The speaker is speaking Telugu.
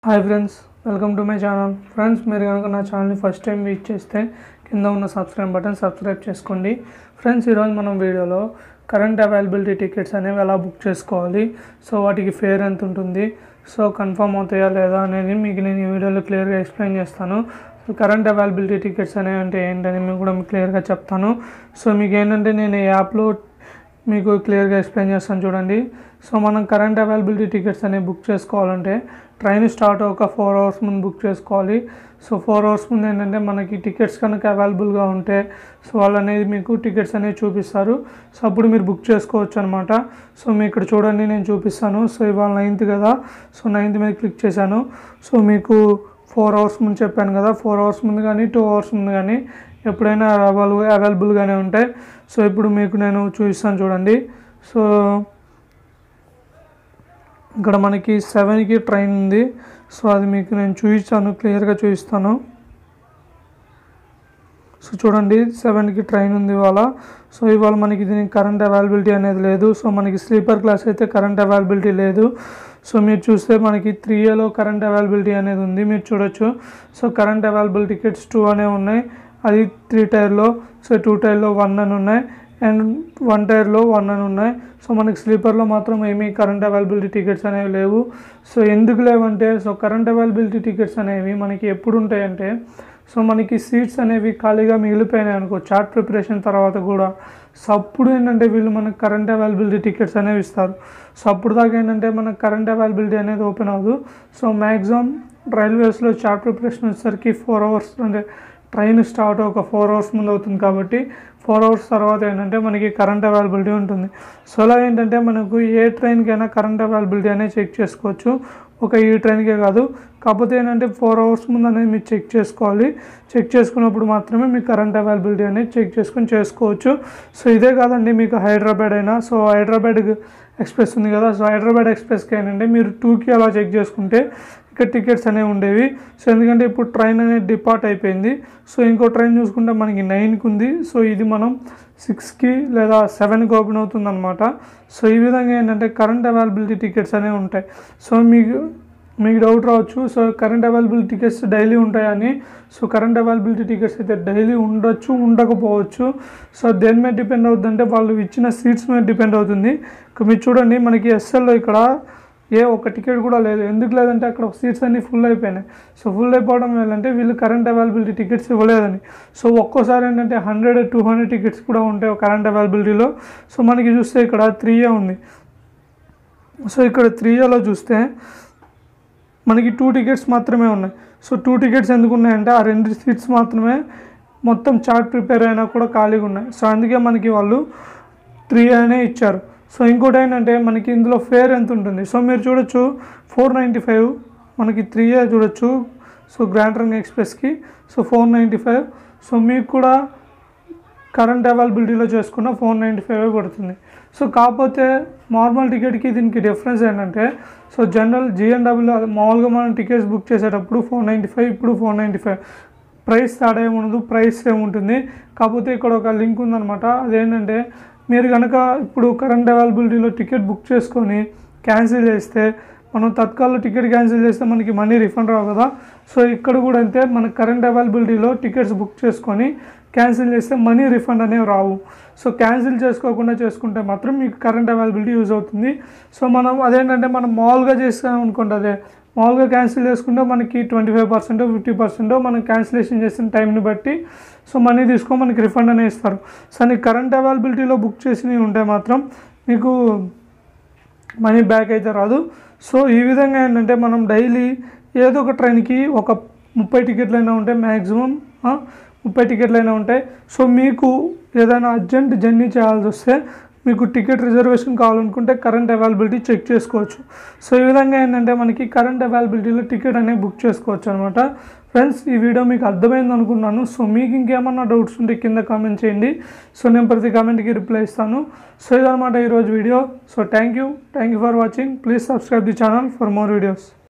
hi friends welcome to my channel friends మీరు కనుక నా ఛానల్ని ఫస్ట్ టైం విజిట్ చేస్తే కింద ఉన్న సబ్స్క్రైబ్ బటన్ సబ్స్క్రైబ్ చేసుకోండి ఫ్రెండ్స్ ఈరోజు మనం వీడియోలో కరెంట్ అవైలబిలిటీ టికెట్స్ అనేవి ఎలా బుక్ చేసుకోవాలి సో వాటికి ఫేర్ ఎంత ఉంటుంది సో కన్ఫర్మ్ అవుతాయా లేదా అనేది మీకు నేను ఈ వీడియోలో క్లియర్గా ఎక్స్ప్లెయిన్ చేస్తాను సో కరెంట్ అవైలబిలిటీ టికెట్స్ అనేవి అంటే ఏంటని మీకు కూడా మీకు క్లియర్గా చెప్తాను సో మీకు ఏంటంటే నేను ఈ యాప్లో మీకు క్లియర్గా ఎక్స్ప్లెయిన్ చేస్తాను చూడండి సో మనం కరెంట్ అవైలబిలిటీ టికెట్స్ అనేవి బుక్ చేసుకోవాలంటే ట్రైన్ స్టార్ట్ ఒక ఫోర్ అవర్స్ ముందు బుక్ చేసుకోవాలి సో ఫోర్ అవర్స్ ముందు ఏంటంటే మనకి టికెట్స్ కనుక అవైలబుల్గా ఉంటే సో వాళ్ళు అనేది మీకు టికెట్స్ అనేవి చూపిస్తారు సో అప్పుడు మీరు బుక్ చేసుకోవచ్చు అనమాట సో మీ ఇక్కడ చూడండి నేను చూపిస్తాను సో ఇవాళ నైన్త్ కదా సో నైన్త్ మీద క్లిక్ చేశాను సో మీకు ఫోర్ అవర్స్ ముందు చెప్పాను కదా ఫోర్ అవర్స్ ముందు కానీ టూ అవర్స్ ముందు కానీ ఎప్పుడైనా అవైలబుల్ అవైలబుల్గానే ఉంటాయి సో ఇప్పుడు మీకు నేను చూపిస్తాను చూడండి సో ఇక్కడ మనకి సెవెన్కి ట్రైన్ ఉంది సో అది మీకు నేను చూపిస్తాను క్లియర్గా చూపిస్తాను సో చూడండి సెవెన్కి ట్రైన్ ఉంది ఇవాళ సో ఇవాళ మనకి దీనికి కరెంట్ అవైలబిలిటీ అనేది లేదు సో మనకి స్లీపర్ క్లాస్ అయితే కరెంట్ అవైలబిలిటీ లేదు సో మీరు చూస్తే మనకి త్రీ ఏలో కరెంట్ అవైలబిలిటీ అనేది ఉంది మీరు చూడొచ్చు so current available tickets two అనే ఉన్నాయి అది త్రీ టైర్లో సో టూ టైర్లో వన్ అని ఉన్నాయి అండ్ వన్ టైర్లో వన్ అని ఉన్నాయి సో మనకి స్లీపర్లో మాత్రం ఏమీ కరెంట్ అవైలబిలిటీ టికెట్స్ అనేవి లేవు సో ఎందుకు లేవంటే సో కరెంట్ అవైలబిలిటీ టికెట్స్ అనేవి మనకి ఎప్పుడు ఉంటాయంటే సో మనకి సీట్స్ అనేవి ఖాళీగా మిగిలిపోయినాయి అనుకో చార్ట్ ప్రిపరేషన్ తర్వాత కూడా సో అప్పుడు ఏంటంటే వీళ్ళు మనకు కరెంట్ అవైలబిలిటీ టికెట్స్ అనేవి ఇస్తారు సో అప్పుడు దాకా ఏంటంటే మనకు కరెంట్ అవైలబిలిటీ అనేది ఓపెన్ అవ్వదు సో మ్యాక్సిమం రైల్వేస్లో చార్ట్ ప్రిపరేషన్ వచ్చేసరికి ఫోర్ అవర్స్ అంటే ట్రైన్ స్టార్ట్ ఒక ఫోర్ అవర్స్ ముందు అవుతుంది కాబట్టి ఫోర్ అవర్స్ తర్వాత ఏంటంటే మనకి కరెంట్ అవైలబిలిటీ ఉంటుంది సో అలా ఏంటంటే మనకు ఏ ట్రైన్కైనా కరెంట్ అవైలబిలిటీ అనేది చెక్ చేసుకోవచ్చు ఒక ఈ ట్రైన్కే కాదు కాకపోతే ఏంటంటే ఫోర్ అవర్స్ ముందు అనేది మీరు చెక్ చేసుకోవాలి చెక్ చేసుకున్నప్పుడు మాత్రమే మీకు కరెంట్ అవైలబిలిటీ అనేది చెక్ చేసుకొని చేసుకోవచ్చు సో ఇదే కాదండి మీకు హైదరాబాద్ అయినా సో హైదరాబాద్ ఎక్స్ప్రెస్ ఉంది కదా సో హైదరాబాద్ ఎక్స్ప్రెస్కి ఏంటంటే మీరు టూకి అలా చెక్ చేసుకుంటే ఇక్కడ టికెట్స్ అనేవి ఉండేవి సో ఎందుకంటే ఇప్పుడు ట్రైన్ అనేది డిపార్ట్ అయిపోయింది సో ఇంకో ట్రైన్ చూసుకుంటే మనకి నైన్కి ఉంది సో ఇది మనం సిక్స్కి లేదా సెవెన్కి ఓపెన్ అవుతుంది అనమాట సో ఈ విధంగా ఏంటంటే కరెంట్ అవైలబిలిటీ టికెట్స్ అనేవి ఉంటాయి సో మీకు మీకు డౌట్ రావచ్చు so current availability tickets daily ఉంటాయని సో కరెంట్ అవైలబిలిటీ టికెట్స్ అయితే డైలీ ఉండొచ్చు ఉండకపోవచ్చు సో దేని మీద డిపెండ్ అవుతుందంటే వాళ్ళు ఇచ్చిన సీట్స్ మీద డిపెండ్ అవుతుంది ఇక మీరు చూడండి మనకి ఎస్ఎల్లో ఇక్కడ ఏ ఒక్క టికెట్ కూడా లేదు ఎందుకు లేదంటే అక్కడ సీట్స్ అన్నీ ఫుల్ అయిపోయినాయి సో ఫుల్ అయిపోవడం ఏంటంటే వీళ్ళు కరెంట్ అవైలబిలిటీ టికెట్స్ ఇవ్వలేదని సో ఒక్కోసారి ఏంటంటే హండ్రెడ్ టూ హండ్రెడ్ టికెట్స్ కూడా ఉంటాయి కరెంట్ అవైలబిలిటీలో సో మనకి చూస్తే ఇక్కడ త్రీ ఏ ఉంది సో ఇక్కడ త్రీ ఏలో చూస్తే మనకి టూ టికెట్స్ మాత్రమే ఉన్నాయి సో టూ టికెట్స్ ఎందుకు ఉన్నాయంటే ఆ రెండు సీట్స్ మాత్రమే మొత్తం చార్ట్ ప్రిపేర్ అయినా కూడా ఖాళీగా ఉన్నాయి సో అందుకే మనకి వాళ్ళు త్రీ అనే ఇచ్చారు సో ఇంకోటి ఏంటంటే మనకి ఇందులో ఫేర్ ఎంత ఉంటుంది సో మీరు చూడొచ్చు ఫోర్ నైంటీ ఫైవ్ మనకి త్రీ ఏ చూడొచ్చు సో గ్రాండ్ రంగ్ ఎక్స్ప్రెస్కి so four ninety five so మీకు కూడా కరెంట్ అవైలబిలిటీలో చేసుకున్న ఫోర్ నైంటీ ఫైవ్ పడుతుంది సో కాకపోతే నార్మల్ టికెట్కి దీనికి డిఫరెన్స్ ఏంటంటే సో జనరల్ జిఎన్డబ్ల్యూ మామూలుగా మనం టికెట్స్ బుక్ చేసేటప్పుడు ఫోర్ నైంటీ ఫైవ్ ఇప్పుడు ఫోర్ నైంటీ ఫైవ్ ప్రైస్ తేడా ఏముండదు ప్రైస్ ఏముంటుంది కాకపోతే ఇక్కడ ఒక లింక్ ఉందన్నమాట అదేంటంటే మీరు కనుక ఇప్పుడు కరెంట్ అవైలబిలిటీలో టికెట్ బుక్ చేసుకొని క్యాన్సిల్ చేస్తే మనం తత్కాల్లో టికెట్ క్యాన్సిల్ చేస్తే మనకి మనీ రిఫండ్ రావు కదా సో ఇక్కడ కూడా అంతే మనకి కరెంట్ అవైలబిలిటీలో టికెట్స్ బుక్ చేసుకొని క్యాన్సిల్ చేస్తే మనీ రిఫండ్ అనేవి రావు సో క్యాన్సిల్ చేసుకోకుండా చేసుకుంటే మాత్రం మీకు కరెంట్ అవైలబిలిటీ యూజ్ అవుతుంది సో మనం అదేంటంటే మనం మామూలుగా చేస్తాం అనుకోండి అదే మామూలుగా క్యాన్సిల్ చేసుకుంటే మనకి twenty five percent fifty percent మనం క్యాన్సిలేషన్ చేసిన టైంని బట్టి సో మనీ తీసుకో మనకి రిఫండ్ అనేది ఇస్తారు సో నీకు కరెంట్ అవైలబిలిటీలో బుక్ చేసినవి ఉంటే మాత్రం మీకు మనీ బ్యాక్ అయితే రాదు సో ఈ విధంగా ఏంటంటే మనం డైలీ ఏదో ఒక ట్రైన్కి ఒక ముప్పై టికెట్లు అయినా ఉంటాయి మ్యాక్సిమం ముప్పై టికెట్లు అయినా ఉంటాయి సో మీకు ఏదైనా అర్జెంట్ జర్నీ చేయాల్సి వస్తే మీకు టికెట్ రిజర్వేషన్ కావాలనుకుంటే కరెంట్ అవైలబిలిటీ చెక్ చేసుకోవచ్చు సో ఈ విధంగా ఏంటంటే మనకి కరెంట్ అవైలబిలిటీలో టికెట్ అనేది బుక్ చేసుకోవచ్చు అనమాట ఫ్రెండ్స్ ఈ వీడియో మీకు అర్థమైంది అనుకున్నాను సో మీకు ఇంకేమన్నా డౌట్స్ ఉంటే కింద కామెంట్ చేయండి సో నేను ప్రతి కామెంట్కి రిప్లై ఇస్తాను సో ఇదనమాట ఈరోజు video so thank you thank you for watching please subscribe the channel for more videos